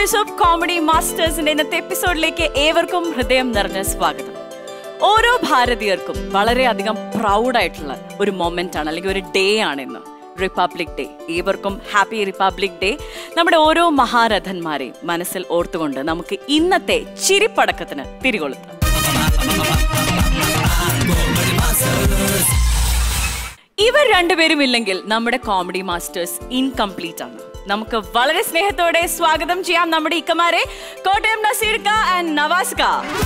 Beauties of comedy മാസ്റ്റേഴ്സിന്റെ ഇന്നത്തെ എപ്പിസോഡിലേക്ക് ഏവർക്കും ഹൃദയം നിറഞ്ഞ സ്വാഗതം ഓരോ ഭാരതീയർക്കും വളരെയധികം പ്രൗഡ് ആയിട്ടുള്ള ഒരു മൊമെന്റ് ആണ് അല്ലെങ്കിൽ ഒരു ഡേ ആണ് ഇന്ന് റിപ്പബ്ലിക് ഡേ ഏവർക്കും ഹാപ്പി റിപ്പബ്ലിക് ഡേ നമ്മുടെ ഓരോ മഹാരഥന്മാരെയും മനസ്സിൽ ഓർത്തുകൊണ്ട് നമുക്ക് ഇന്നത്തെ ചിരിപ്പടക്കത്തിന് തിരികൊളുത്താം ഇവർ രണ്ടുപേരും ഇല്ലെങ്കിൽ നമ്മുടെ കോമഡി മാസ്റ്റേഴ്സ് ഇൻകംപ്ലീറ്റ് ആണ് നമുക്ക് വളരെ സ്നേഹത്തോടെ സ്വാഗതം ചെയ്യാം നമ്മുടെ ഇക്കമാരെ കോട്ടയം നസീർക്ക ആൻഡ് നവാസ്ക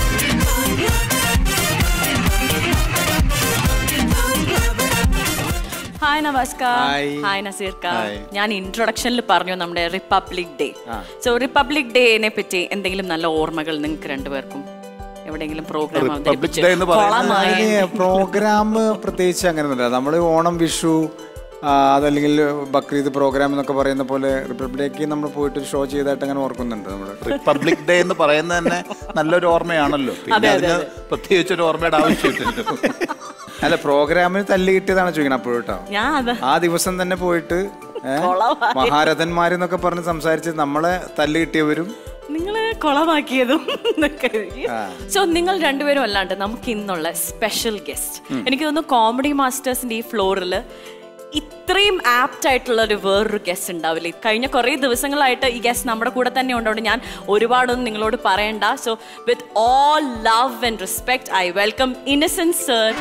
ഹായ് നവാസ്ക Hi. ഹായ് നസീർക്ക Hi. ഞാൻ ഇൻട്രൊഡക്ഷനിൽ പറഞ്ഞു നമ്മുടെ റിപ്പബ്ലിക് ഡേ സോ റിപ്പബ്ലിക് ഡേനെ പറ്റി എന്തെങ്കിലും നല്ല ഓർമ്മകൾ നിങ്ങൾക്ക് രണ്ടുപേർക്കും എവിടെയെങ്കിലും പ്രോഗ്രാം Republic Day എന്ന് പറയുന്നത് പ്രോഗ്രാം പ്രത്യേകിച്ച് അങ്ങനെയൊന്നുമില്ല നമ്മൾ ഓണം വിഷു ആ, അതല്ലെങ്കിൽ ബക്രീദ് പ്രോഗ്രാം എന്നൊക്കെ പറയുന്ന പോലെ റിപ്പബ്ലിക് ഡേക്ക് നമ്മൾ പോയിട്ട് ഷോ ചെയ്തായിട്ട് അങ്ങനെ ഓർക്കുന്നുണ്ട് നമ്മൾ റിപ്പബ്ലിക് ഡേ എന്ന് പറയുന്നത് തന്നെ നല്ലൊരു ഓർമ്മയാണല്ലോ പിന്നെ അതിന് പ്രത്യേകിച്ച് ഒരു ഓർമ്മയുടെ ആവശ്യമില്ലല്ലോ അല്ല പ്രോഗ്രാമിന് തല്ല് കിട്ടിയതാണ് ചോദിക്കണം അപ്പോഴും കേട്ടോ ഞാൻ അത് ആ ദിവസം തന്നെ പോയിട്ട് ഏ, മഹാരഥന്മാരെന്നൊക്കെ പറഞ്ഞ് സംസാരിച്ച് നമ്മളെ തല്ല് കിട്ടിയവരും നിങ്ങള് കൊളമാക്കിയതും സോ നിങ്ങൾ രണ്ടുപേരും അല്ലാണ്ട് നമുക്ക് ഇന്നുള്ള സ്പെഷ്യൽ ഗസ്റ്റ് എനിക്ക് തോന്നുന്നു കോമഡി മാസ്റ്റേഴ്സിന്റെ ഈ ഫ്ലോറിൽ ഇത്രയും ആപ്റ്റ് ആയിട്ടുള്ള ഒരു വേറൊരു ഗസ്റ്റ് ഉണ്ടാവില്ല കഴിഞ്ഞ കുറേ ദിവസങ്ങളായിട്ട് ഈ ഗസ്റ്റ് നമ്മുടെ കൂടെ തന്നെ ഉണ്ടോണ്ട് ഞാൻ ഒരുപാടൊന്നും നിങ്ങളോട് പറയണ്ട so with all love and respect I welcome Innocent sir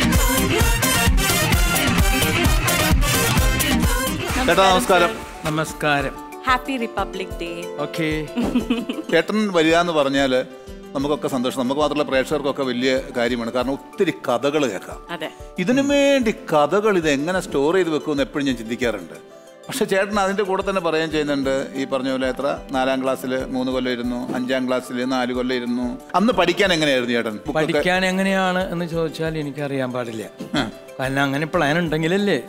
ചേട്ടാ നമസ്കാരം നമസ്കാരം ഹാപ്പി റിപ്പബ്ലിക് ഡേ ഓക്കെ ചേട്ടൻ വരിക എന്ന് പറഞ്ഞാല് നമുക്കൊക്കെ സന്തോഷം നമുക്ക് മാത്രമല്ല പ്രേക്ഷകർക്കൊക്കെ വലിയ കാര്യമാണ് കാരണം ഒത്തിരി കഥകൾ കേൾക്കാം അതെ ഇതിനു വേണ്ടി കഥകൾ ഇത് എങ്ങനെ സ്റ്റോർ ചെയ്ത് വെക്കുമെന്ന് എപ്പോഴും ഞാൻ ചിന്തിക്കാറുണ്ട് പക്ഷെ ചേട്ടൻ അതിന്റെ കൂടെ തന്നെ പറയുകയും ചെയ്യുന്നുണ്ട് ഈ പറഞ്ഞ പോലെ എത്ര നാലാം ക്ലാസ്സിൽ മൂന്ന് കൊല്ലം ഇരുന്നു അഞ്ചാം ക്ലാസ്സിൽ നാല് കൊല്ലം ഇരുന്നു അന്ന് പഠിക്കാൻ എങ്ങനെയായിരുന്നു ചേട്ടൻ ബുക്കൊക്കെ പഠിക്കാൻ എങ്ങനെയാണ് എന്ന് ചോദിച്ചാൽ എനിക്കറിയാൻ പാടില്ല കാരണം അങ്ങനെ പ്ലാൻ ഉണ്ടെങ്കിലല്ലേ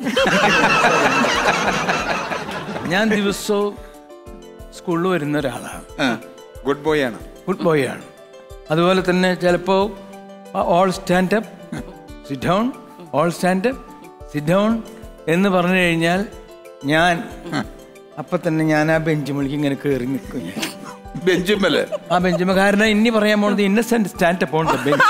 ഞാൻ ദിവസവും സ്കൂളിൽ വരുന്ന ഒരാളാണ് ഗുഡ് ബോയ് ആണ് ഗുഡ് ബോയ് ആണ് അതുപോലെ തന്നെ ചിലപ്പോൾ all stand up sit down all stand up sit down എന്ന് പറഞ്ഞു കഴിഞ്ഞാൽ ഞാൻ അപ്പൊ തന്നെ ഞാൻ ആ ബെഞ്ച് മുളിക്ക് ഇങ്ങനെ കയറി നിൽക്കും ഞാൻ. ബെഞ്ചുമല് ആ ബെഞ്ചുമ കാരണം ഇനി പറയാൻ പോണത് Innocent stand up on the bench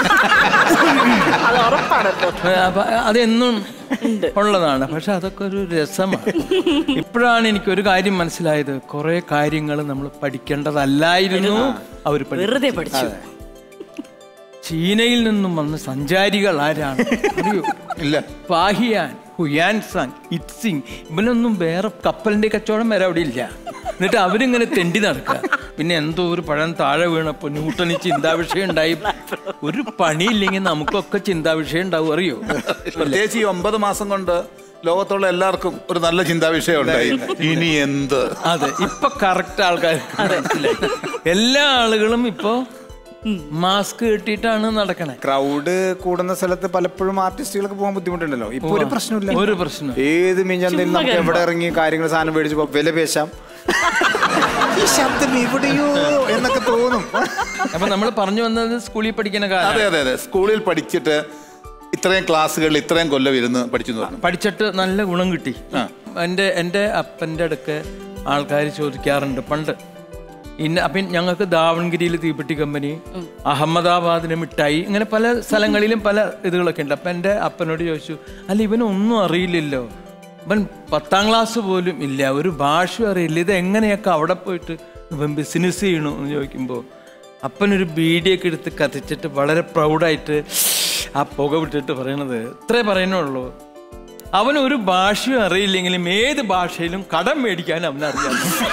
അപ്പൊ അതെന്നും ഉള്ളതാണ് പക്ഷെ അതൊക്കെ ഒരു രസമാണ് ഇപ്പോഴാണ് എനിക്ക് ഒരു കാര്യം മനസ്സിലായത് കുറെ കാര്യങ്ങൾ നമ്മൾ പഠിക്കേണ്ടതല്ലായിരുന്നു അവർ വെറുതെ പഠിച്ചു ചീനയിൽ നിന്നും വന്ന സഞ്ചാരികൾ ആരാണ് അറിയോ ഇല്ല പാഹിയാൻ ഹുയാൻസാങ് ഇറ്റ്സിങ് ഇവനൊന്നും വേറെ കപ്പലിന്റെ കച്ചവടം വരെ അവിടെ ഇല്ല എന്നിട്ട് അവരിങ്ങനെ തെണ്ടി നടക്കുക പിന്നെ എന്തോ ഒരു പഴം താഴെ വീണപ്പോ ന്യൂട്ടന് ചിന്താവിഷയം ഉണ്ടായി ഒരു പണിയില്ലെങ്കിൽ നമുക്കൊക്കെ ചിന്താവിഷയം ഉണ്ടാവും അറിയോ പ്രത്യേകിച്ച് ഈ ഒമ്പത് മാസം കൊണ്ട് ലോകത്തുള്ള എല്ലാവർക്കും ഒരു നല്ല ചിന്താ വിഷയം ഉണ്ടായി ഇനി എന്ത് അതെ ഇപ്പൊ കറക്റ്റ് ആൾക്കാർക്ക് മനസ്സിലായി എല്ലാ ആളുകളും ഇപ്പോ മാസ്ക് കെട്ടിയിട്ടാണ് നടക്കണേ ക്രൗഡ് കൂടുന്ന സ്ഥലത്ത് പലപ്പോഴും ആർട്ടിസ്റ്റുകൾക്ക് പോകാൻ ബുദ്ധിമുട്ടുണ്ടല്ലോ ഇപ്പൊ ഒരു പ്രശ്നമില്ല ഒരു പ്രശ്നം ഏത് മീഞ്ചന്തയിൽ നമുക്ക് എവിടെ ഇറങ്ങി കാര്യങ്ങൾ സാധനം മേടിച്ച് പോ- വില പേശാം ഈ ശബ്ദം എവിടെയോ എന്നൊക്കെ തോന്നും അപ്പൊ നമ്മൾ പറഞ്ഞു വന്നത് സ്കൂളിൽ പഠിക്കുന്ന കാലം അതെ അതെ അതെ സ്കൂളിൽ പഠിച്ചിട്ട് ഇത്രയും ക്ലാസ്സുകളിൽ ഇത്രയും കൊല്ലം ഇരുന്ന് പഠിച്ചു എന്ന് പറഞ്ഞു പഠിച്ചിട്ട് നല്ല ഗുണം കിട്ടി എൻ്റെ എൻ്റെ അപ്പൻ്റെ അടുക്ക് ആൾക്കാർ ചോദിക്കാറുണ്ട് പണ്ട് ഇന്ന അപ്പം ഞങ്ങൾക്ക് ദാവൺഗിരിയിൽ തീപ്പെട്ടി കമ്പനി അഹമ്മദാബാദിന് മിഠായി ഇങ്ങനെ പല സ്ഥലങ്ങളിലും പല ഇതുകളൊക്കെ ഉണ്ട് അപ്പം എൻ്റെ അപ്പനോട് ചോദിച്ചു അല്ല ഇവനൊന്നും അറിയില്ലല്ലോ ഇവൻ പത്താം ക്ലാസ് പോലും ഇല്ല ഒരു ഭാഷയും അറിയില്ല ഇത് എങ്ങനെയൊക്കെ അവിടെ പോയിട്ട് ഇവൻ ബിസിനസ് ചെയ്യണു എന്ന് ചോദിക്കുമ്പോൾ അപ്പനൊരു ബീഡിയൊക്കെ എടുത്ത് കത്തിച്ചിട്ട് വളരെ പ്രൗഡായിട്ട് ആ പുക വിട്ടിട്ട് പറയണത് ഇത്രേ പറയുന്നുള്ളൂ അവൻ ഒരു ഭാഷയും അറിയില്ലെങ്കിലും ഏത് ഭാഷയിലും കടം മേടിക്കാൻ അവനറിയാം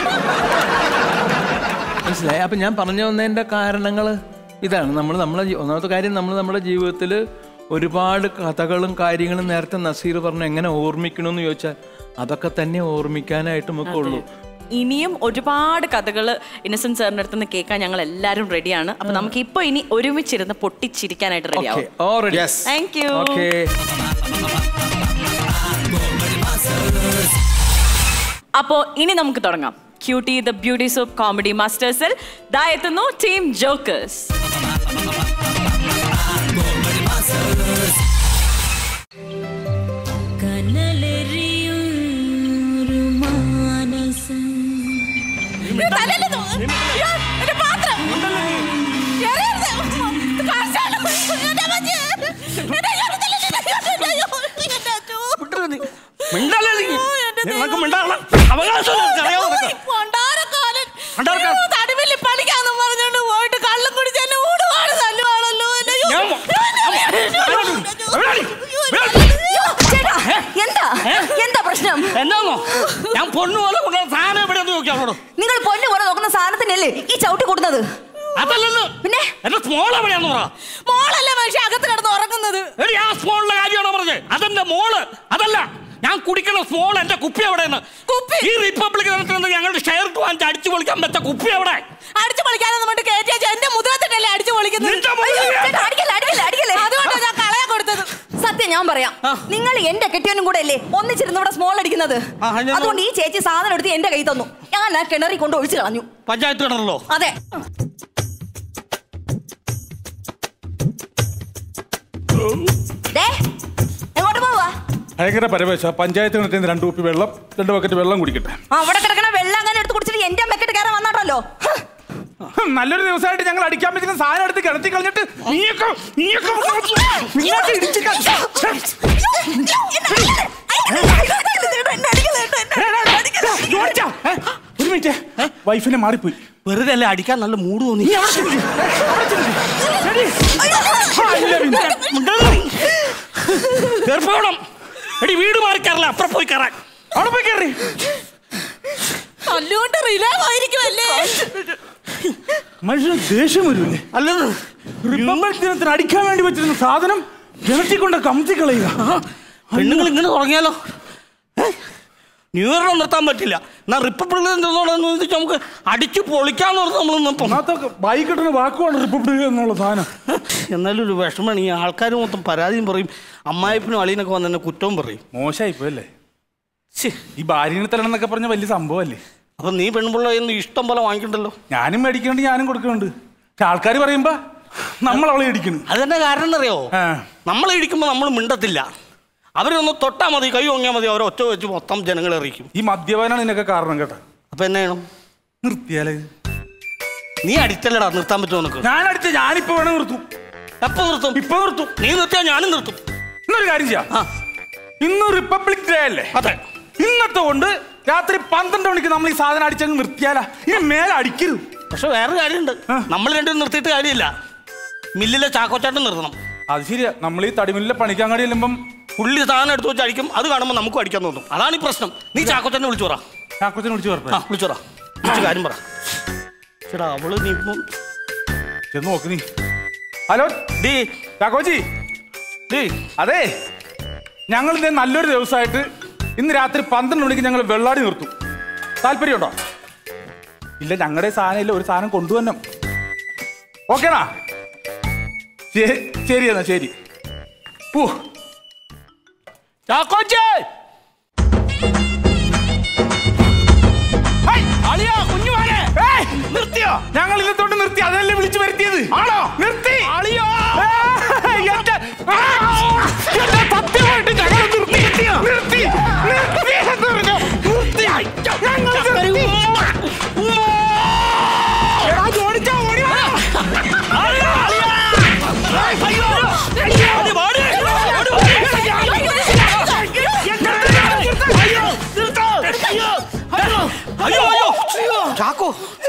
മനസ്സിലായി അപ്പൊ ഞാൻ പറഞ്ഞു വന്നതിന്റെ കാരണങ്ങൾ ഇതാണ് നമ്മൾ നമ്മളെ ജീ- ഒന്നാമത്തെ കാര്യം നമ്മൾ നമ്മുടെ ജീവിതത്തിൽ ഒരുപാട് കഥകളും കാര്യങ്ങളും നേരത്തെ നസീർ പറഞ്ഞു എങ്ങനെ ഓർമ്മിക്കണമെന്ന് ചോദിച്ചാൽ അതൊക്കെ തന്നെ ഓർമ്മിക്കാനായിട്ട് നമുക്കുള്ളൂ ഇനിയും ഒരുപാട് കഥകൾ ഇന്നസെന്റ് സാറിന്റെ അടുത്ത് നിന്ന് കേൾക്കാൻ ഞങ്ങൾ എല്ലാവരും റെഡിയാണ് അപ്പൊ നമുക്ക് ഇപ്പൊ ഇനി ഒരുമിച്ചിരുന്ന് പൊട്ടിച്ചിരിക്കാനായിട്ട് റെഡി ഓക്കെ ആവും already Yes. Thank you okay അപ്പോ ഇനി നമുക്ക് തുടങ്ങാം cutie the beauties of comedy മാസ്റ്റേഴ്സിൽ ദാ എത്തുന്നു ടീം ജോക്കേഴ്സ് കനലെറിയും ഒരു മാനസം തലയില് നോ- എന്നോട് നിങ്ങൾ പൊന്നു പോലെ നോക്കുന്ന സാധനത്തിനല്ലേ ഈ ചവിട്ടി കൊടുക്കുന്നത് അതല്ലെന്ന് പിന്നെ എന്റെ സ്മോൾ എവിടെയാന്ന് പറ മോളല്ലേ മനുഷ്യ അകത്ത് കിടന്ന് ഉറങ്ങുന്നത് എടി ആ സ്മോളിന്റെ കാര്യമാണോ പറഞ്ഞത് അതെന്റെ മോള് അതല്ല ഞാൻ കുടിക്കുന്ന സ്മോൾ എന്റെ കുപ്പി എവിടെയെന്ന് കുപ്പി? ഈ റിപ്പബ്ലിക് ദിനത്തിൽ ഞങ്ങളുടെ ഷെയർ വാങ്ങിച്ച് അടിച്ചു പൊളിക്കാൻ പറ്റ കുപ്പി എവിടെ അടിച്ചു പൊളിക്കാനൊന്നും കൊണ്ട് കയറ്റിയ എന്റെ മുതലത്തിട്ടല്ലേ അടിച്ചു പൊളിക്കുന്നത് നിന്റെ മുതല് അയ്യോ, ചേട്ടാ, അടിക്കല്ലേ, അടിക്കല്ലേ, അടിക്കല്ലേ. അതുകൊണ്ടാണ് ഞാൻ കളയാൻ കൊടുത്തത് സത്യം ഞാൻ പറയാം നിങ്ങൾ എന്റെ കെട്ടിയവനും കൂടെ അല്ലേ ഒന്നിച്ചിരുന്ന് ഇവിടെ സ്മോൾ അടിക്കുന്നത് ആ, ഞാൻ- അതുകൊണ്ട് ഈ ചേച്ചി സാധനം എടുത്ത് എന്റെ കൈ തന്നു ഞാൻ ആ കിണറി കൊണ്ട് ഒഴിച്ചു കളഞ്ഞു പഞ്ചായത്ത് കിണറല്ലോ അതെ ദേ, എങ്ങോട്ട് പോവാ ഭയങ്കര പരവേശ പഞ്ചായത്ത് കിണറ്റിൽ രണ്ട് കുപ്പി വെള്ളം രണ്ട് ബക്കറ്റ് വെള്ളം കുടിക്കട്ടെ ആ, അവിടെ കിടക്കണ വെള്ളം അങ്ങനെ എടുത്ത് കുടിച്ചിട്ട് എന്റെ മെക്കെട്ട് കയറാൻ വന്നാട്ടല്ലോ ഹും, നല്ലൊരു ദിവസമായിട്ട് ഞങ്ങൾ അടിക്കാൻ പറ്റുന്ന സാധനം എടുത്ത് കിണറ്റി കളഞ്ഞിട്ട് നീയൊക്കെ നീയൊക്കെ നിങ്ങളൊക്കെ ഇടിച്ച് ക- ജോണിച്ചാ, ഏ, ഒരു മിനിറ്റ് വൈഫിനെ മാറിപ്പോയി വെറുതെ അല്ലേ അടിക്കാൻ നല്ല മൂഡ് തോന്നി നീ അവിടെ ചെല്ല്. അവിടെ ചെല്ല്. എടി. ആ, ഇല്ല പിന്നെ. ഗർഭവണം എടി വീട് മാറി കയറല അപ്പുറം പോയി കയറാൻ അവിടെ പോയി കയറി തല്ലുകൊണ്ട് റിലേ ആയിരിക്കുമല്ലേ മനുഷ്യന് ദേഷ്യം വരൂലേ അല്ലെന്ന് റിപ്പബ്ലിക് ദിനത്തിന് അടിക്കാൻ വേണ്ടി വെച്ചിരുന്ന സാധനം കിണറ്റി കൊണ്ട് കമത്തി കളയുക പെണ്ണുങ്ങൾ ഇങ്ങനെ തുടങ്ങിയാലോ ഏ? ന്യൂ ഇയറിനെ നിർത്താൻ പറ്റില്ല എന്നാ റിപ്പബ്ലിക് ദിനത്തോടനുബന്ധിച്ച് നമുക്ക് അടിച്ചു പൊളിക്കാന്ന് പറഞ്ഞ് നമ്മൾ നിൽപ്പം ഒന്നാമത്തെ ബൈക്ക് കിട്ടുന്ന വാക്കുമാണ് റിപ്പബ്ലിക് എന്നുള്ള സാധനം എന്നാലും ഒരു വിഷമമാണ് ഈ ആൾക്കാർ മൊത്തം പരാതിയും പറയും അമ്മായിപ്പിനും അളിയനൊക്കെ വന്ന് എന്നെ കുറ്റവും പറയും മോശമായിപ്പോ അല്ലേ ശ്ശേ, ഈ ഭാര്യനെ തരണം പറഞ്ഞ വലിയ സംഭവമല്ലേ അപ്പൊ നീ പെൺപിള്ള ഇഷ്ടം പോലെ വാങ്ങിക്കണ്ടല്ലോ ഞാനും മേടിക്കുന്നുണ്ട് ഞാനും കൊടുക്കുന്നുണ്ട് പക്ഷെ ആൾക്കാർ പറയുമ്പോ നമ്മൾ അവളെ ഇടിക്കുന്നു അതെന്നെ കാരണം എന്നറിയോ ആ. നമ്മൾ ഇടിക്കുമ്പോൾ നമ്മൾ മിണ്ടത്തില്ല അവരൊന്ന് തൊട്ടാൽ മതി കൈ വാങ്ങിയാൽ മതി അവരെ ഒറ്റ വെച്ച് മൊത്തം ജനങ്ങളെ അറിയിക്കും ഈ മദ്യപാനാണ് ഇതിനൊക്കെ കാരണം കേട്ടോ അപ്പൊ എന്നാ ചെയ്യണം നിർത്തിയാലേ നീ അടിച്ചല്ലടാ നിർത്താൻ പറ്റുമോ നിനക്ക് ഞാൻ അടിച്ച ഞാനിപ്പോ വേണം നിർത്തും എപ്പോ നിർത്തും ഇപ്പൊ നിർത്തും നീ നിർത്തിയാൽ ഞാനും നിർത്തും ഇന്നൊരു കാര്യം ചെയ്യാം ആ ഇന്ന് റിപ്പബ്ലിക് ഡേ അല്ലേ അതെ ഇന്നത്തെ കൊണ്ട് രാത്രി പന്ത്രണ്ട് മണിക്ക് നമ്മൾ ഈ സാധനം അടിച്ചങ്ങ് നിർത്തിയാലാ ഇനി മേലെ അടിക്കരുത് പക്ഷെ വേറെ കാര്യമുണ്ട് ആ. നമ്മൾ രണ്ടും നിർത്തിയിട്ട് കാര്യമില്ല മില്ലിലെ ചാക്കോച്ചാട്ടം നിർത്തണം അത് ശരിയാ നമ്മൾ ഈ തടിമില്ലിലെ പണിക്കാങ്ങാടി ചെല്ലുമ്പം പുള്ളി സാധനം എടുത്ത് വെച്ച് അടിക്കും അത് കാണുമ്പോൾ നമുക്കും അടിക്കാൻ തോന്നും അതാണ് ഈ പ്രശ്നം നീ ചാക്കോച്ചാനെ വിളിച്ചു പറ ചാക്കോച്ചനെ വിളിച്ച് ആ പറഞ്ഞു വിളിച്ചു പറ വിളിച്ച് കാര്യം പറ ചേട്ടാ അവള് നീ ഇപ്പം ചെന്ന് നോക്ക് നീ ഹലോ ഡീ ചാക്കോച്ചി ഡീ അതെ ഞങ്ങൾ ഇന്ന് നല്ലൊരു ദിവസമായിട്ട് ഇന്ന് രാത്രി പന്ത്രണ്ട് മണിക്ക് ഞങ്ങൾ വെള്ളാടി നിർത്തും താല്പര്യമുണ്ടോ ഇല്ല ഞങ്ങളുടെ സാധനം ഇല്ല ഒരു സാധനം കൊണ്ടുവരണം ഓക്കേണാ ശരി ശരി എന്നാ ശരി പൂ ചാക്കോച്ചേ അളിയാ കുഞ്ഞുമാനെ നിർത്തിയോ ഞങ്ങൾ ഇന്നത്തോട്ട് നിർത്തി അതല്ലേ വിളിച്ചു വരുത്തിയത് ആണോ നിർത്തി അളിയോ എന്റെ ആ, എന്റെ സത്യമായിട്ട് ഞങ്ങൾ നിർത്തി നിർത്തി നിർത്തി എന്ന് പറഞ്ഞു. നിർത്തി ഞങ്ങൾ നിർത്തി. എടാ, ജോണിച്ചാ, ഓടി വാ. അയ്യോ അയ്യോ ചാക്കോ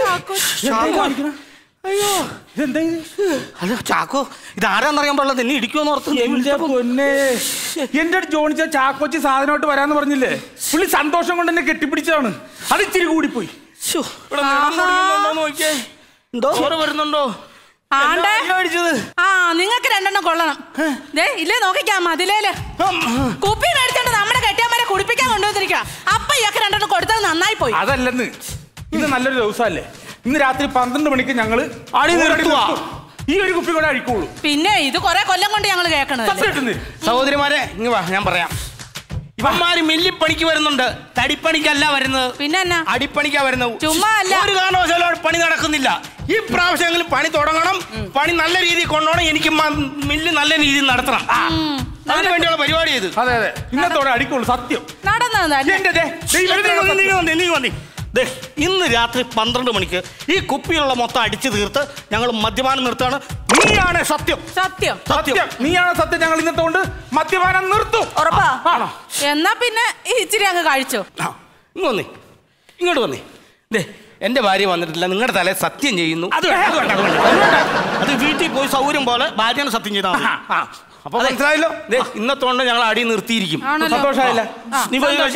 ഇതെന്താ ഇത്? അല്ല ചാക്കോ ഇത് ആരാന്നറിയാൻ പാടില്ല എന്നെ ഇടിക്കുമെന്ന് ഓർത്ത് എന്റെ പൊന്നെ എന്റെ അടുത്ത് ജോണിച്ച ചാക്കോച്ചി സാധനമായിട്ട് വരാന്ന് പറഞ്ഞില്ലേ പുള്ളി സന്തോഷം കൊണ്ട് എന്നെ കെട്ടിപ്പിടിച്ചതാണ് അത് ഇച്ചിരി കൂടിപ്പോയി ശ്ശോ, ഇവിടെ നിറം പൊടിയുന്നുണ്ടോ നോക്കിയേ എന്തോ ഓരോ വരുന്നുണ്ടോ ആണ്ടെ. എന്നാ അടിച്ചത് ആ നിങ്ങൾക്ക് രണ്ടെണ്ണം കൊള്ളണം ദേ ഇല്ലേ നോക്കിക്കാം മതിലേല് കുപ്പി മേടിച്ചോണ്ട് നമ്മുടെ കെട്ടിയമ്മരെ കുടിപ്പിക്കാൻ കൊണ്ടുവന്നിരിക്കുക അപ്പൊ ഇയാൾക്ക് രണ്ടെണ്ണം കൊടുത്തത് നന്നായി പോയി അതല്ലെന്ന് ഇന്ന് നല്ലൊരു ദിവസമല്ലേ ഇന്ന് രാത്രി പന്ത്രണ്ട് മണിക്ക് ഞങ്ങള് അടി നിർത്തുവാ. ഈ ഒരു കുപ്പി കൂടെ അഴിക്കുള്ളൂ പിന്നെ ഇത് കൊറേ കൊല്ലം കൊണ്ട് ഞങ്ങൾ കേൾക്കണത് സത്യം സഹോദരിമാരെ ഇങ്ങ് വാ ഞാൻ പറയാം ഇവന്മാര് മില്ലിപ്പണിക്ക് വരുന്നുണ്ട് തടിപ്പണിക്കല്ല വരുന്നത് പിന്നെ എന്നാ അടിപ്പണിക്കാ വരുന്നത് ചുമ്മാ അല്ല. ഒരു കാരണവശാലും അവിടെ പണി നടക്കുന്നില്ല ഈ പ്രാവശ്യമെങ്കിലും പണി തുടങ്ങണം പണി നല്ല രീതിയിൽ കൊണ്ടുപോകണം എനിക്ക് മ- മില്ല് നല്ല രീതിയിൽ നടത്തണം ആ. അതിന് വേണ്ടിയുള്ള പരിപാടി ഇത് അതെ അതെ ഇന്നത്തോടെ അടിക്കുള്ളൂ സത്യം നടന്നത് എന്റെ ദേ, ദേ നീ ഇവരുടെ വന്നേ, നീ വന്നേ, നീ വന്നേ. ദേ, ഇന്ന് രാത്രി പന്ത്രണ്ട് മണിക്ക് ഈ കുപ്പിയുള്ള മൊത്തം അടിച്ചു തീർത്ത് ഞങ്ങൾ മദ്യപാനം നിർത്താണ് നീയാണ് സത്യം സത്യം സത്യം സത്യം നീയാണ് സത്യം ഞങ്ങൾ ഇന്നത്തെ കൊണ്ട് മദ്യപാനം നിർത്തും ഉറപ്പാ ആണോ എന്നാ പിന്നെ ഈ ഇച്ചിരി അങ്ങ് കഴിച്ചു ആ, ഇങ്ങ് വന്നേ ഇങ്ങോട്ട് വന്നേ ദേ എന്റെ ഭാര്യ വന്നിട്ടില്ല നിങ്ങളുടെ തലേ സത്യം ചെയ്യുന്നു അത് വേണ്ട, അത് വേണ്ട, അത് വേണ്ട, അത് വേണ്ട. അത് വീട്ടിൽ പോയി സൗകര്യം പോലെ ഭാര്യനെ സത്യം ചെയ്താൽ മതി. ആ അപ്പൊ മനസ്സിലായല്ലോ ദേ ഇന്നത്തോണ്ട് ഞങ്ങൾ അടി നിർത്തിയിരിക്കും ആണല്ലോ സന്തോഷമായില്ല ആ, നീ പോയി സന്തോഷം. കഴിച്ച്.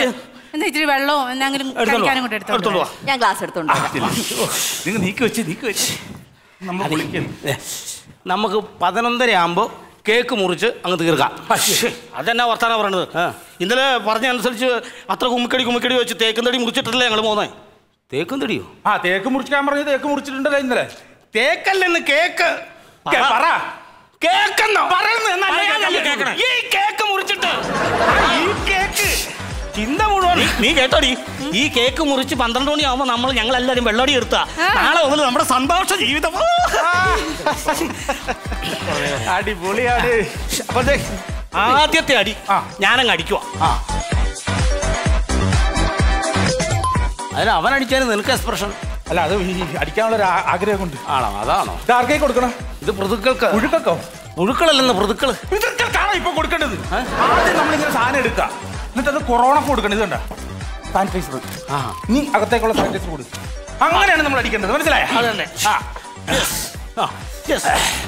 എന്നാ ഇച്ചിരി വെള്ളവും എന്തെങ്കിലും എടുത്തോണ്ട് കഴിക്കാനും വാ. കൂടെ എടുത്തോണ്ട് എടുത്തോണ്ട് വാ. ഞാൻ ഗ്ലാസ് എടുത്തോണ്ട് വരാം. നിങ്ങൾ നീക്കി വെച്ച് നീക്കി വെച്ച് നമ്മൾ വിളിക്കുന്നു ഏ, നമുക്ക് പതിനൊന്നര ആകുമ്പോൾ കേക്ക് മുറിച്ച് അങ്ങ് തീർക്കാം അതെന്നാ വർത്താനം പറയണത് ഇന്നലെ പറഞ്ഞ അനുസരിച്ച് അത്ര കുമ്മിക്കടി കുമ്മിക്കടി വെച്ച് തേക്കും തടി മുറിച്ചിട്ടല്ലേ ഞങ്ങൾ പോന്നേ തേക്കും തടിയോ ആ തേക്ക് മുറിക്കാൻ പറഞ്ഞ് തേക്ക് മുറിച്ചിട്ടുണ്ടല്ലോ ഇന്നലെ തേക്കല്ലെന്ന് കേക്ക് കേ, പറ കേക്കെന്നോ പറയുന്നത് എന്നല്ലേ ഞാൻ പറയുന്നത് കേൾക്കണേ? ഈ കേക്ക് മുറിച്ചിട്ട് ഈ കേക്ക് ചിന്ത മുഴുവൻ നീ കേട്ടോടി ഈ കേക്ക് മുറിച്ച് പന്ത്രണ്ട് മണിയാവുമ്പോ നമ്മൾ ഞങ്ങൾ എല്ലാരും വെള്ളടി എടുത്താ നാളെ മുതൽ നമ്മുടെ സന്തോഷ ജീവിതം അടിപൊളിയാണ് അപ്പൊ ദേ, ആദ്യത്തെ അടി ആ. ഞാനങ്ങ് അടിക്കുവാ അതിന് അവൻ അടിച്ചാലും നിനക്ക് എക്സ്പ്രഷൻ അല്ല അത് ഈ അടിക്കാനുള്ള ഒരു ആ- ആഗ്രഹം കൊണ്ട് ആണോ അതാണോ ഇത് ആർക്കേക്ക് കൊടുക്കണം ഇത് പൃതുക്കൾക്ക് പുഴുക്കോ പുഴുക്കളല്ലെന്ന് പൃതുക്കള് ഇതൊക്കെയാണ് ഇപ്പൊ കൊടുക്കേണ്ടത് ആദ്യം നമ്മളിങ്ങനെ സാധനം എടുക്കുക എന്നിട്ട് അത് കൊറോണ കൊടുക്കണം ഇത് കണ്ട സാനിറ്റൈസർ ആ. നീ അകത്തേക്കുള്ള സാനിറ്റൈസർ കൊടു അങ്ങനെയാണ് നമ്മൾ അടിക്കേണ്ടത് മനസ്സിലായ അതന്നെ. ആ ആ, yes.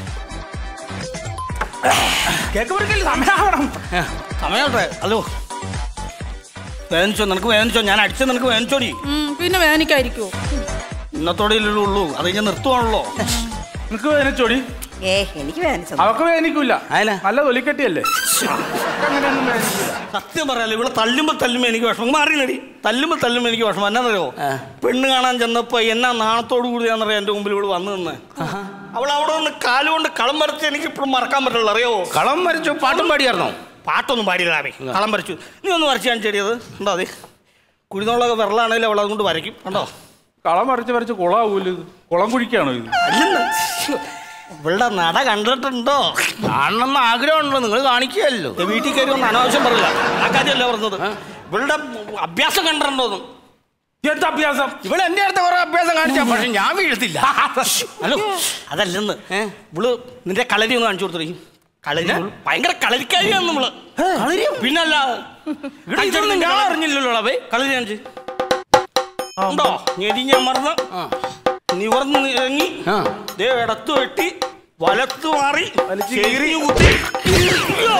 കേക്ക് മുറിക്കൽ സമയമാവണം ഏ, സമയമാട്ടെ ഹലോ വേദനിച്ചോ നിനക്ക് വേദനിച്ചോ ഞാൻ അടിച്ചത് നിനക്ക് വേദനിച്ചോടി ഉം, പിന്നെ വേദനിക്കായിരിക്കുമോ ഇന്നത്തോടെ ഉള്ളൂ അത് ഞാൻ നിർത്തുവാണല്ലോ നിനക്ക് വേദനിച്ചോടി ഏ എനിക്ക് വേദനിച്ചത് അവക്ക് വേദനിക്കൂല അയന നല്ല തൊലിക്കെട്ടിയല്ലേ അങ്ങനെയൊന്നും വേദനിക്കൂല സത്യം പറയാലോ ഇവിടെ തല്ലുമ്പോ തല്ലുമ്പോ എനിക്ക് വിഷമം മാറിയില്ലടി തല്ലുമ്പോ തല്ലുമ്പോ എനിക്ക് വിഷമം എന്നാന്നറിയോ പെണ്ണ് കാണാൻ ചെന്നപ്പോ എന്നാ നാണത്തോടു കൂടിയാന്നറിയാം എന്റെ മുമ്പിൽ ഇവിടെ വന്നു നിന്ന് അവൾ അവിടെ നിന്ന് കാലുകൊണ്ട് കളം വരച്ച് എനിക്ക് ഇപ്പോഴും മറക്കാൻ പറ്റുള്ളൂ അറിയാവോ കളം വരച്ചു പാട്ടും പാടിയായിരുന്നോ പാട്ടൊന്നും പാടിയില്ലാമേ കളം വരച്ചു നീ ഒന്ന് വരച്ച് കാണിച്ചേടിയത് ഉണ്ടോ അതെ കുഴിനോളൊക്കെ വിരലാണെങ്കിലും അവൾ അതുകൊണ്ട് വരയ്ക്കും കണ്ടോ കളം വരച്ച് വരച്ച് കുളമാവൂല ഇത് കുളം കുഴിക്കാണോ ഇത് അല്ലെന്ന് ഇവളുടെ നട കണ്ടിട്ടുണ്ടോ കാണണമെന്ന് ആഗ്രഹമുണ്ടോ നിങ്ങൾ കാണിക്കുകയല്ലോ വീട്ടിൽ കയറി ഒന്ന് അനാവശ്യം പറയില്ല ആ കാര്യമല്ല പറഞ്ഞത് ഇവളുടെ അഭ്യാസം കണ്ടിട്ടുണ്ടോന്ന് എന്താ അഭ്യാസം ഇവള് എന്റെ അടുത്ത് കുറെ അഭ്യാസം കാണിച്ചാ പക്ഷെ ഞാൻ വീഴത്തില്ല ഹലോ അതല്ലെന്ന് ഇവള് നിന്റെ കളരി ഒന്ന് കാണിച്ചു കൊടുത്തു കളരി ഇവള് ഭയങ്കര കളരിക്കാരിയാണ് നമ്മള് പിന്നല്ല കാണിച്ചിട്ട് ഞാൻ അറിഞ്ഞില്ലല്ലോ അവേ കളരി കാണിച്ച് ഉണ്ടോ ഞെരിഞ്ഞമർന്ന് നിവർന്ന് ഇറങ്ങി ദേ ഇടത്ത് വെട്ടി വലത്ത് മാറി ചെരിഞ്ഞു കുത്തി അയ്യോ!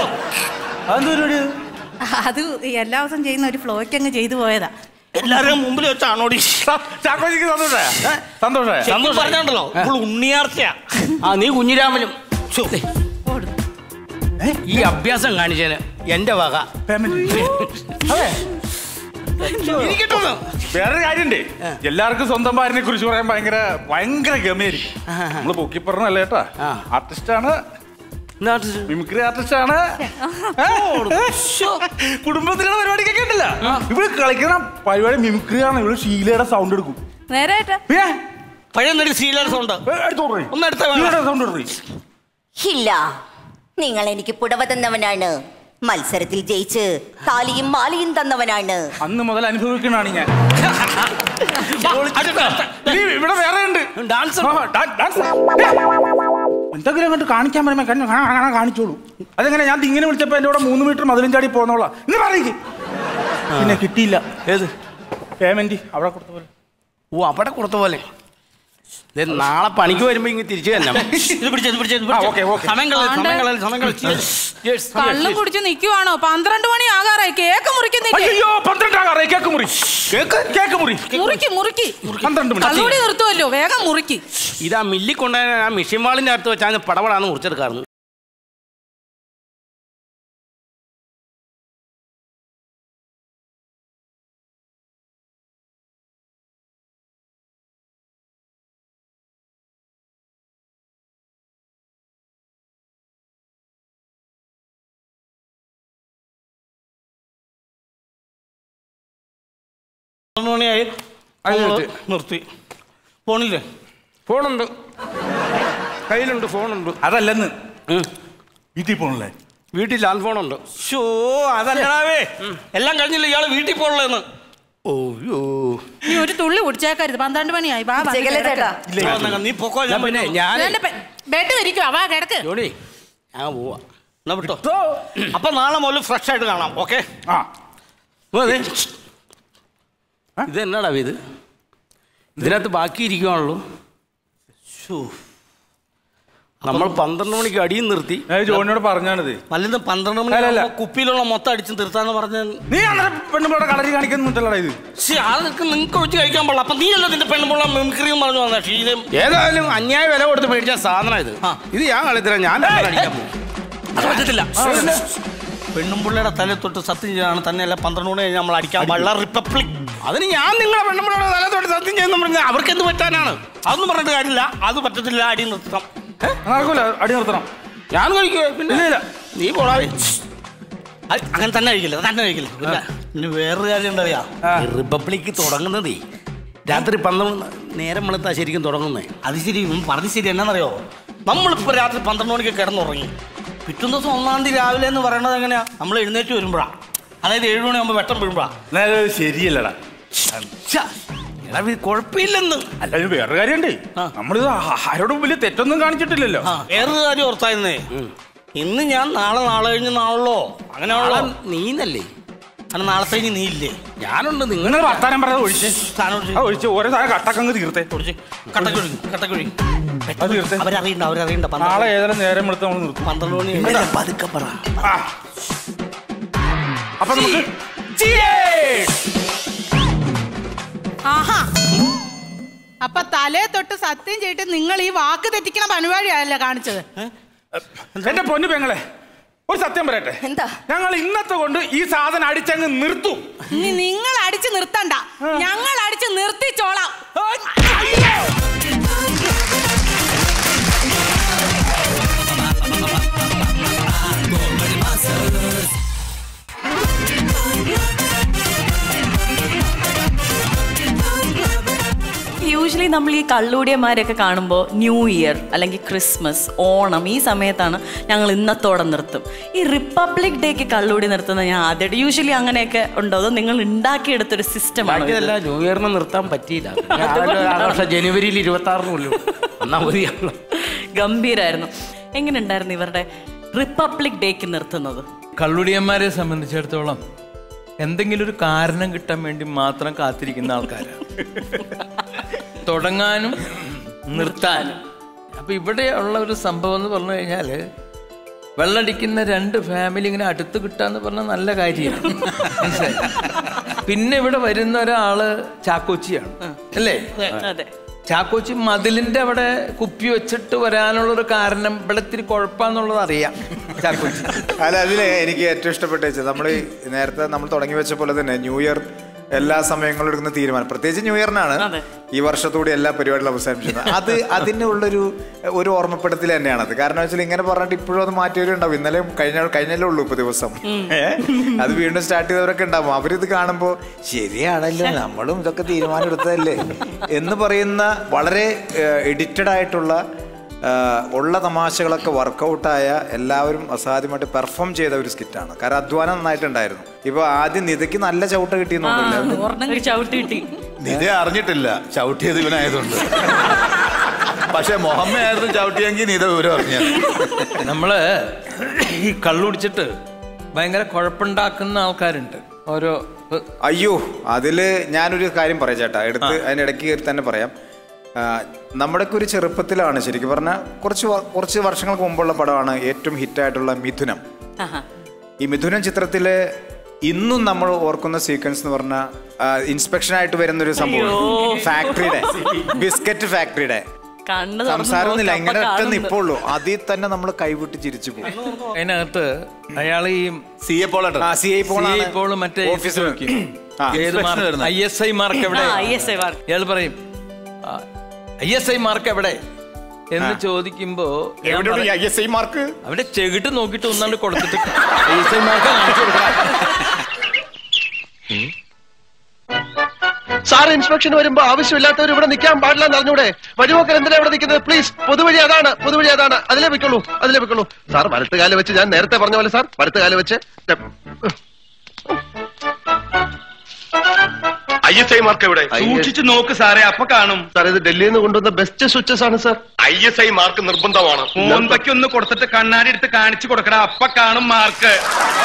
അത് എല്ലാ ദിവസം ചെയ്യുന്ന ഒരു ഫ്ലോയ്ക്ക് അങ്ങ് ചെയ്തു പോയതാ എല്ലാവരുടെയും മുമ്പിൽ വെച്ചാണോടി ചാക്കോജിക്ക് സന്തോഷമായ സന്തോഷമായ ശരിക്കും പറഞ്ഞാണ്ടല്ലോ ഇപ്പോൾ ഉണ്ണിയാർച്ചയാ ആ നീ കുഞ്ഞിരാമനും ശ്ശോ. ഈ അഭ്യാസം കാണിച്ചതിന് എന്റെ വക ഇരിക്കട്ടെ വേറൊരു കാര്യണ്ട് എല്ലാവർക്കും സ്വന്തം ഭാര്യനെ കുറിച്ച് പറയാൻ ഭയങ്കര ഭയങ്കര ഗമയായിരിക്കും നമ്മള് പൊക്കിപ്പറഞ്ഞല്ല കേട്ടാ ആർട്ടിസ്റ്റാണ് മിമിക്രി ആർട്ടിസ്റ്റാണ് കുടുംബത്തിലുള്ള പരിപാടിക്കൊക്കെ ഉണ്ടല്ല ഇവിടെ കളിക്കുന്ന പരിപാടി മിമിക്രിയാണ് ഇവിടെ ഷീലയുടെ സൗണ്ട് എടുക്കും നേരെ ഏട്ടാ ഏ, പഴയ നടി സീലർ സൗണ്ട് ഏ, എടുത്തോളൂ. ഒന്ന് എടുത്തേ വേണം. ഷീലയുടെ സൗണ്ട് എടുത്തോളൂ. ഇല്ല നിങ്ങൾ എനിക്ക് പുടവ തന്നവനാണ് മത്സരത്തിൽ ജയിച്ച് താലിയും മാലയും തന്നവനാണ് അന്ന് മുതൽ അനുഭവിക്കണാണ് ഞാൻ അടുത്ത. ഇനി ഇവിടെ വേറെ ഉണ്ട് ഡാൻസ് ആ, ഡാ- ഡാൻസ്. എന്തെങ്കിലും അങ്ങോട്ട് കാണിക്കാൻ പറയുമ്പോ കണ്ണ് കാണാ- കാണാ- കാണിച്ചോളൂ അതെങ്ങനെ ഞാൻ ഇങ്ങനെ വിളിച്ചപ്പോ എന്റെ കൂടെ മൂന്ന് മീറ്റർ മതിലും ചാടി പോന്നോളാം ഇന്ന് പറയിക്ക് പിന്നെ കിട്ടിയില്ല ഏത് പേയ്മെന്റ് അവിടെ കൊടുത്ത പോലെ ഓ അവിടെ കൊടുത്ത പോലെ ദേ, നാളെ പണിക്ക് വരുമ്പോ ഇങ്ങനെ തിരിച്ചു തന്നെ ഇത് പിടിച്ച്, ഇത് പിടിച്ച്, ഇത് പിടിച്ച്. ആ, ഓക്കേ, ഓക്കേ. സമയം കളയരുത്, സമയം കളയരുത്, സമയം കളയരുത്. Yes, yes, കള്ളും yes. കുടിച്ച് നിൽക്കുവാണോ പന്ത്രണ്ട് മണി ആകാറായി കേക്ക് മുറിക്കുന്നില്ലേ അയ്യോ പന്ത്രണ്ടാകാറേ കേക്ക് മുറി കേക്ക് കേക്ക് മുറി മുറിക്ക് മുറിക്ക് പന്ത്രണ്ട് മണി കള്ളുകൂടി നിർത്തുമല്ലോ വേഗം മുറിക്ക് ഇതാ മില്ലി കൊണ്ടുപോയ ആ മിഷ്യൻ വാളിന്റെ അടുത്ത് വെച്ചാൽ പടപടാന്ന് മുറിച്ചെടുക്കാറുണ്ട് പന്ത്രണ്ട് മണിയായി നമ്മള് നിർത്തി ഫോണില്ലേ ഫോണുണ്ട് കയ്യിലുണ്ട് ഫോണുണ്ട് അതല്ലെന്ന് വീട്ടിൽ പോണല്ലേ വീട്ടിൽ ലാൻഡ് ഫോണുണ്ട് ഷോ അതല്ലാവേ എല്ലാം കഴിഞ്ഞില്ല ഇയാള് വീട്ടിൽ പോകണല്ലേന്ന് ഓയ്യോ നീ ഒരു തുള്ളി കുടിച്ചേക്കരുത് പന്ത്രണ്ട് മണിയായി വാ ബാക്കി ഉച്ചയ്ക്കല്ലേ കിടക്ക്. ചേട്ടാ നീ പൊക്കോ ഞാൻ പിന്നെ ഞാൻ ഇതെന്റെ ബെ- ബെഡ് വിരിക്കുവാ വാ കിടക്ക് ജോണി ഞാൻ പോവാ എന്നാ വിട്ടോ അപ്പൊ നാളെ മുതൽ ഫ്രഷ് ആയിട്ട് കാണാം ഓക്കെ ആ ഇത് എന്നാടാ ഇത് ഇതിനകത്ത് ബാക്കി ഇരിക്കുവാണല്ലോ ഷോ നമ്മൾ പന്ത്രണ്ട് മണിക്ക് അടിയും നിർത്തി ഞാൻ ജോണിയോട് പറഞ്ഞാണിത് മല്ലെന്ന് പന്ത്രണ്ട് അല്ല, അല്ല. മണി കുപ്പിയിലുള്ള മൊത്തം അടിച്ച് നിർത്താന്ന് പറഞ്ഞ നീ അന്നേരം പെണ്ണുമ്പോടെ കളരി കാണിക്കുന്നുണ്ടല്ലോടാ ഇത് പക്ഷേ അതൊക്കെ നിങ്ങൾക്ക് ഒഴിച്ച് കഴിക്കാൻ പാടില്ല അപ്പൊ നീയല്ലോ നിന്റെ പെണ്ണുമ്പോൾ മിമിക്രിയും പറഞ്ഞു വന്ന ഷീലം ഏതായാലും അന്യായ വില കൊടുത്ത് മേടിച്ച സാധനം ഇത് ഇത് ഞാൻ കളിത്തരാം ഞാൻ തന്നെ അടിക്കാൻ പോകും അത് പറ്റത്തില്ല പെണ്ണുമ്പിള്ളയുടെ തലയിൽ തൊട്ട് സത്യം ചെയ്യാണ് തന്നെയല്ല പന്ത്രണ്ട് മണി കഴിഞ്ഞ് നമ്മൾ അടിക്കാൻ പാടില്ല റിപ്പബ്ലിക് അതിന് ഞാൻ നിങ്ങളെ പെണ്ണുമ്പോഴോട് തലത്തോട്ട് സത്യം ചെയ്യുന്ന പറഞ്ഞാൽ അവർക്ക് എന്ത് പറ്റാനാണ് അതൊന്നും പറഞ്ഞിട്ട് കാര്യമില്ല അത് പറ്റത്തില്ല അടി നിർത്താം നടക്കൂല അടി നിർത്തണം ഞാൻ കഴിക്കുവേ പിന്നെ ഇല്ല ഇല്ല നീ പോടാവേ അത് അങ്ങനെ തന്നെ കഴിക്കില്ല തന്നെ കഴിക്കില്ല ഇല്ല. പിന്നെ വേറൊരു കാര്യം എന്താ പറയാ ഈ റിപ്പബ്ലിക് തുടങ്ങുന്നതേ രാത്രി പന്ത്രണ്ട് നേരം വെളുത്താ ശരിക്കും തുടങ്ങുന്നേ അത് ശരി ഉം, പറഞ്ഞത് ശരി എന്നാന്നറിയോ നമ്മളിപ്പോ രാത്രി പന്ത്രണ്ട് മണിക്ക് കിടന്നുറങ്ങി പിറ്റേന്ന് ദിവസം ഒന്നാം തീയതി രാവിലെ എന്ന് പറയുന്നത് എങ്ങനെയാ നമ്മൾ എഴുന്നേറ്റ് വരുമ്പോഴാ അതായത് ഏഴ് മണിയാകുമ്പോൾ വെട്ടം വീഴുമ്പോഴാ എന്നാ ഇത് ശരിയല്ലടാ ഛ, എടാ ഇത് കുഴപ്പമില്ലെന്ന് അല്ല ഇത് വേറൊരു കാര്യമുണ്ട് ആ. നമ്മളിത് ആ- ആരോടും വലിയ തെറ്റൊന്നും കാണിച്ചിട്ടില്ലല്ലോ ആ വേറൊരു കാര്യം ഓർത്തായിരുന്നേ ഇന്ന് ഞാൻ നാളെ നാളെ കഴിഞ്ഞ് നാളല്ലോ അങ്ങനെയുള്ള നീന്നല്ലേ കാരണം നാളെ കഴിഞ്ഞ് നീ ഇല്ലേ ഞാനുണ്ട് നിങ്ങൾ നിങ്ങൾ വർത്താനം പറയാതെ ഒഴിച്ചേ സാധനം ഒഴിച്ച്. ആ ഒഴിച്ച് ഓരോ സാധനം കട്ടക്കങ്ങ് തീർത്തേ ഒഴിച്ച്. കട്ടക്കൊഴി കട്ടക്കൊഴി അത് തീർത്തേ അവരറിയണ്ട അവരറിയണ്ട നാളെ പന്ത്രണ്ട് ഏതായാലും നേരം എടുത്ത് നമ്മൾ നിർത്തും പന്ത്രണ്ട് മണി കഴിഞ്ഞ് പതുക്കെ പറ ആ. അപ്പൊ നമുക്ക് ആഹാ അപ്പൊ തലേ തൊട്ട് സത്യം ചെയ്തിട്ട് നിങ്ങൾ ഈ വാക്ക് തെറ്റിക്കണ പരിപാടിയല്ല കാണിച്ചത് എന്റെ പൊന്നു പെങ്ങളെ ഒരു സത്യം പറയട്ടെ എന്താ ഞങ്ങൾ ഇന്നത്തെ കൊണ്ട് ഈ സാധനം അടിച്ചങ്ങ് നിർത്തും ഇനി നിങ്ങൾ അടിച്ച് നിർത്തണ്ട ഞങ്ങൾ അടിച്ച് നിർത്തിച്ചോളാം യൂഷ്വലി നമ്മൾ ഈ കള്ളൂടിയന്മാരെയൊക്കെ കാണുമ്പോൾ ന്യൂ ഇയർ അല്ലെങ്കിൽ ക്രിസ്മസ് ഓണം ഈ സമയത്താണ് ഞങ്ങൾ ഇന്നത്തോടെ നിർത്തും ഈ റിപ്പബ്ലിക് ഡേക്ക് കള്ളൂടി നിർത്തുന്നത് ഞാൻ ആദ്യമായിട്ട് യൂഷ്വലി അങ്ങനെയൊക്കെ ഉണ്ടോ അതോ നിങ്ങൾ ഉണ്ടാക്കിയെടുത്തൊരു സിസ്റ്റമാണ് ബാക്കിയതല്ല ന്യൂ ഇയറിന് നിർത്താൻ പറ്റിയില്ല ആഘോഷം ജനുവരിയിൽ ഇരുപത്തി ആറിന് ഉള്ളൂ ഒന്നാം മതിയാണല്ലോ ഗംഭീരായിരുന്നു എങ്ങനെ ഉണ്ടായിരുന്നു ഇവരുടെ റിപ്പബ്ലിക് ഡേക്ക് നിർത്തുന്നത് കള്ളുടിയന്മാരെ സംബന്ധിച്ചിടത്തോളം എന്തെങ്കിലും ഒരു കാരണം കിട്ടാൻ വേണ്ടി മാത്രം കാത്തിരിക്കുന്ന ആൾക്കാരാണ് തുടങ്ങാനും നിർത്താനും അപ്പൊ ഇവിടെ ഉള്ള ഒരു സംഭവം എന്ന് പറഞ്ഞു കഴിഞ്ഞാല് വെള്ളടിക്കുന്ന രണ്ട് ഫാമിലി ഇങ്ങനെ അടുത്ത് കിട്ടാന്ന് പറഞ്ഞാൽ നല്ല കാര്യമാണ് മനസ്സിലായി പിന്നെ ഇവിടെ വരുന്ന ഒരാള് ചാക്കോച്ചിയാണ് അല്ലേ അതെ ചാക്കോച്ചി മതിലിന്റെ അവിടെ കുപ്പി വെച്ചിട്ട് വരാനുള്ള ഒരു കാരണം ഇവിടെ ഇത്തിരി കുഴപ്പമെന്നുള്ളത് അറിയാം ചാക്കോച്ചി അല്ല അതില് എനിക്ക് ഏറ്റവും ഇഷ്ടപ്പെട്ട വെച്ചാൽ നമ്മൾ നേരത്തെ നമ്മൾ തുടങ്ങി വെച്ച പോലെ തന്നെ ന്യൂ ഇയർ എല്ലാ സമയങ്ങളും എടുക്കുന്ന തീരുമാനം പ്രത്യേകിച്ച് ന്യൂ ഇയറിനാണ് ഈ വർഷത്തോടെ എല്ലാ പരിപാടികളും അവസാനിപ്പിച്ചത് അത് അതിനുള്ളൊരു ഒരു ഓർമ്മപ്പെടുത്തൽ തന്നെയാണത് കാരണം വെച്ചാൽ ഇങ്ങനെ പറഞ്ഞിട്ട് ഇപ്പോഴും അത് മാറ്റിയവരുണ്ടാവും ഇന്നലെ കഴിഞ്ഞ കഴിഞ്ഞല്ലേ ഉള്ളൂ ഇപ്പൊ ദിവസം ഏ? അത് വീണ്ടും സ്റ്റാർട്ട് ചെയ്തവരൊക്കെ ഉണ്ടാവും അവരിത് കാണുമ്പോൾ ശരിയാണല്ലോ നമ്മളും ഇതൊക്കെ തീരുമാനം എടുത്തതല്ലേ എന്ന് പറയുന്ന വളരെ എഡിറ്റഡ് ആയിട്ടുള്ള ആഹ് ഉള്ള തമാശകളൊക്കെ വർക്കൗട്ടായ എല്ലാവരും അസാധ്യമായിട്ട് പെർഫോം ചെയ്ത ഒരു സ്കിറ്റാണ് കാരണം അധ്വാനം നന്നായിട്ടുണ്ടായിരുന്നു ഇപ്പൊ ആദ്യം നിതയ്ക്ക് നല്ല ചവിട്ട കിട്ടിയെന്നുണ്ടല്ലോ ഒരു ചവിട്ടി കിട്ടി നിത അറിഞ്ഞിട്ടില്ല ചവിട്ടിയത് ഇവനായതുകൊണ്ട് പക്ഷെ മുഹമ്മ ആയിരുന്നു ചവിട്ടിയെങ്കിൽ നിത വിവരം അറിഞ്ഞ നമ്മള് ഈ കള്ളുടിച്ചിട്ട് ഭയങ്കര കുഴപ്പമുണ്ടാക്കുന്ന ആൾക്കാരുണ്ട് ഓരോ അയ്യോ അതില് ഞാനൊരു കാര്യം പറയാം ചേട്ടാ എടുത്ത് അതിനിടയ്ക്ക് കയറി തന്നെ പറയാം നമ്മുടെയൊക്കെ ഒരു ചെറുപ്പത്തിലാണ് ശരിക്കും പറഞ്ഞാൽ കുറച്ച് വ- കുറച്ച് വർഷങ്ങൾക്ക് മുമ്പുള്ള പടമാണ് ഏറ്റവും ഹിറ്റായിട്ടുള്ള മിഥുനം ആഹാ. ഈ മിഥുനം ചിത്രത്തില് ഇന്നും നമ്മൾ ഓർക്കുന്ന സീക്വൻസ് എന്ന് പറഞ്ഞാൽ ഇൻസ്പെക്ഷൻ ആയിട്ട് വരുന്ന ഒരു സംഭവം ഫാക്ടറിയുടെ ബിസ്ക്കറ്റ് ഫാക്ടറിയുടെ കണ്ണ് തുറന്ന് സംസാരമൊന്നുമില്ല നോക്ക്, ഇങ്ങനെ അപ്പൊ ഒറ്റ കാണുന്നുണ്ട്. നിപ്പുള്ളൂ അതിൽ തന്നെ നമ്മൾ കൈവിട്ട് ചിരിച്ചു പോകും അതിനകത്ത് അയാൾ ഈ സി എ പോൾ ആ C I Paul CI Paul മറ്റേ ഓഫീസിൽ ആ ഏത് inspection വരുന്നത്. ഐ എസ് ഐ മാർക്ക് എവിടെ ആ, ISI mark. ഇയാൾ പറയും ഐ എസ് ഐ മാർക്ക് എവിടെ എന്ന് ചോദിക്കുമ്പോ ഞാൻ എവിടെയുള്ള പറയും, ഐ എസ് ഐ മാർക്ക് അവിടെ ചെകിട്ട് നോക്കിട്ട് ഒന്നാണ്ട് കൊടുത്തിട്ട് ഐ എസ് ഐ മാർക്ക് കാണിച്ചു കൊടുക്കാം സാർ ഇൻസ്പെക്ഷൻ വരുമ്പോ ആവശ്യമില്ലാത്തവർ ഇവിടെ നിൽക്കാൻ പാടില്ല എന്ന് അറിഞ്ഞൂടെ വഴിപോക്കർ എന്തിനാ ഇവിടെ നിൽക്കുന്നത് പ്ലീസ് പൊതുവഴി അതാണ് പൊതുവഴി അതാണ് അതിലേ വെക്കുള്ളൂ അതിലേ വെക്കുള്ളൂ സാർ വലത്ത് കാലം വെച്ച് ഞാൻ നേരത്തെ പറഞ്ഞ പോലെ സാർ വലത്ത് കാലം വെച്ച് ഐ എസ് ഐ മാർക്ക് എവിടെ സൂക്ഷിച്ചു നോക്ക് സാറേ അപ്പൊ കാണും സാർ ഇത് ഡൽഹിയിൽ നിന്ന് കൊണ്ടുവന്ന ബെസ്റ്റ് സ്വിച്ചസ് ആണ് sir I S I mark നിർബന്ധമാണ് മോന്തയ്ക്ക് ഒന്ന് കൊടുത്തിട്ട് കണ്ണാടി എടുത്ത് കാണിച്ചു കൊടുക്കണ അപ്പൊ കാണും മാർക്ക്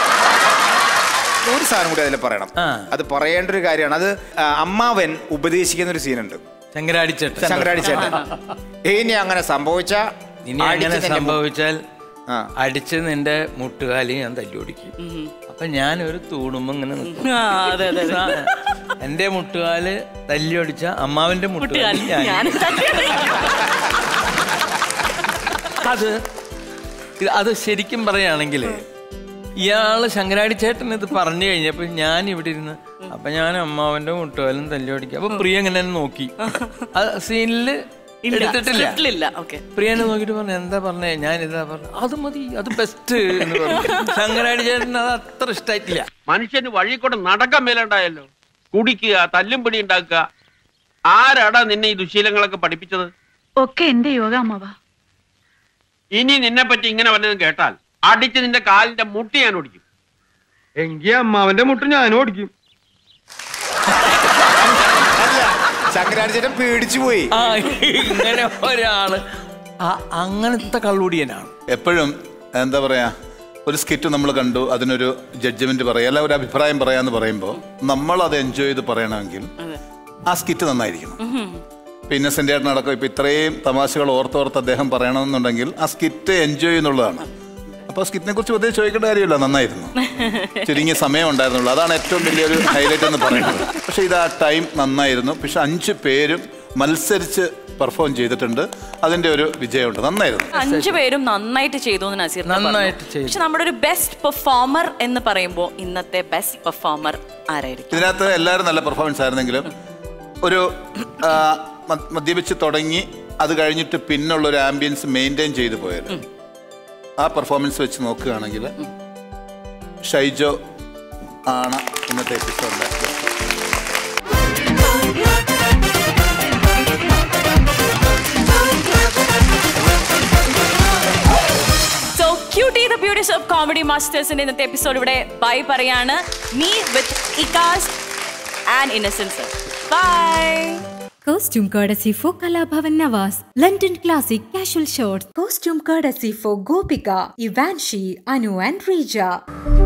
ഒരു സാധനം കൂടി അതിൽ പറയണം ആ. അത് പറയേണ്ട ഒരു കാര്യമാണ് അത് ആ, അമ്മാവൻ ഉപദേശിക്കുന്ന ഒരു സീനുണ്ട് ശങ്കരാടിച്ചേട്ടൻ ശങ്കരാടി ചേട്ടൻ ഇനി അങ്ങനെ സംഭവിച്ച ഇനി അങ്ങനെ അടിച്ച് നിന്റെ മു- സംഭവിച്ചാൽ അടിച്ച് നിന്റെ മുട്ടുകാലി ഞാൻ തല്ലുപിടിക്കും അപ്പൊ ഞാൻ ഒരു തൂണുമ്പോ ഇങ്ങനെ നിൽക്കും. ആ, അതെ, അതെ, അതെ. സാ- എന്റെ മുട്ടുകാല് തല്ലിയൊടിച്ച അമ്മാവിന്റെ മുട്ടുകാലി മുട്ടുകാലി ഞാൻ ഞാൻ അത് ഇത് അത് ശരിക്കും പറയുകയാണെങ്കിൽ ഇയാള് ശങ്കരാടി ചേട്ടൻ ഇത് പറഞ്ഞു കഴിഞ്ഞപ്പോ ഞാൻ ഇവിടെ ഇരുന്ന് അപ്പൊ ഞാൻ അമ്മാവന്റെ മുട്ടുകാലും തല്ലിയൊടിക്കും അപ്പൊ പ്രിയ ഇങ്ങനെ എന്നെ നോക്കി ആ സീനില് ഇല്ല എടുത്തിട്ടില്ല സ്ക്രിപ്റ്റിലില്ല ഓക്കെ പ്രിയനെ നോക്കിട്ട് പറഞ്ഞു എന്താ പറഞ്ഞേ ഞാൻ ഇതാ പറഞ്ഞു അത് മതി അത് ബെസ്റ്റ് എന്ന് പറഞ്ഞു ശങ്കരാടി ചേട്ടൻ അത് അത്ര ഇഷ്ടായിട്ടില്ല മനുഷ്യന് വഴി കൂടെ നടക്കാൻ മേലുണ്ടായല്ലോ കുടിക്കുക തല്ലും പിടി ഉണ്ടാക്കുക ആരാടാ നിന്നെ ഈ ദുശീലങ്ങളൊക്കെ പഠിപ്പിച്ചത് ഒക്കെ എന്റെ യോഗ അമ്മവ ഇനി നിന്നെ പറ്റി ഇങ്ങനെ വല്ലതും കേട്ടാൽ അടിച്ച് നിന്റെ കാലിന്റെ മുട്ടി ഞാൻ ഓടിക്കും എങ്കി അമ്മാവന്റെ മുട്ട് ഞാൻ ഓടിക്കും ശങ്കരാടി ചേട്ടൻ പേടിച്ചു പോയി ആ ഇങ്ങനെ ഒരാള് ആ, അങ്ങനത്തെ കള്ളുടിയനാണ് എപ്പോഴും എന്താ പറയാ ഒരു സ്കിറ്റ് നമ്മൾ കണ്ടു അതിനൊരു ജഡ്ജ്മെന്റ് പറയാം അല്ല ഒരു അഭിപ്രായം പറയാന്ന് പറയുമ്പോൾ നമ്മൾ അത് എൻജോയ് ചെയ്ത് പറയണമെങ്കിൽ ആ സ്കിറ്റ് നന്നായിരിക്കണം ഇപ്പൊ ഇന്നസെന്റ് ആയിട്ട് നടക്കും ഇപ്പൊ ഇത്രയും തമാശകൾ ഓർത്തോർത്ത് അദ്ദേഹം പറയണമെന്നുണ്ടെങ്കിൽ ആ സ്കിറ്റ് എൻജോയ് ചെയ്യുന്നുള്ളതാണ് അപ്പൊ സ്കിറ്റിനെ കുറിച്ച് വെറുതെ ചോദിക്കേണ്ട കാര്യമില്ല നന്നായിരുന്നു ചുരുങ്ങിയ സമയം ഉണ്ടായിരുന്നുള്ളൂ അതാണ് ഏറ്റവും വലിയൊരു ഹൈലൈറ്റ് എന്ന് പറയുന്നത് പക്ഷെ ഇത് ആ ടൈം നന്നായിരുന്നു പക്ഷെ അഞ്ച് പേരും മത്സരിച്ച് പെർഫോം ചെയ്തിട്ടുണ്ട് അതിന്റെ ഒരു വിജയമുണ്ട് നന്നായിരുന്നു അഞ്ചു പേരും നന്നായിട്ട് ചെയ്തു എന്ന് നസീർ നന്നായിട്ട് ചെയ്തു. പക്ഷെ നമ്മുടെ ഒരു ബെസ്റ്റ് പെർഫോമർ എന്ന് പറയുമ്പോൾ ഇന്നത്തെ ബെസ്റ്റ് പെർഫോമർ ആരായിരിക്കും ഇതിനകത്ത് എല്ലാവരും നല്ല പെർഫോമൻസ് ആയിരുന്നെങ്കിലും ഒരു ആ, മ- മദ്യപിച്ച് തുടങ്ങി അത് കഴിഞ്ഞിട്ട് പിന്നുള്ള ഒരു ആംബിയൻസ് മെയിൻറ്റെയിൻ ചെയ്തു പോയത് ആ പെർഫോമൻസ് വെച്ച് നോക്കുകയാണെങ്കിൽ ഷൈജോ ആണ് ഇന്നത്തെ എപ്പിസോഡിലെ so cutie the beauties of comedy മാസ്റ്റേഴ്സിന്റെ ഇന്നത്തെ എപ്പിസോഡ് ഇവിടെ ബൈ പറയാണ് me with Ikkas and innocence bye Costume courtesy for Kalabhavan Nawaz. London Classic Casual Shorts. Costume courtesy for Gopika, Ivanshi, Anu and Rija.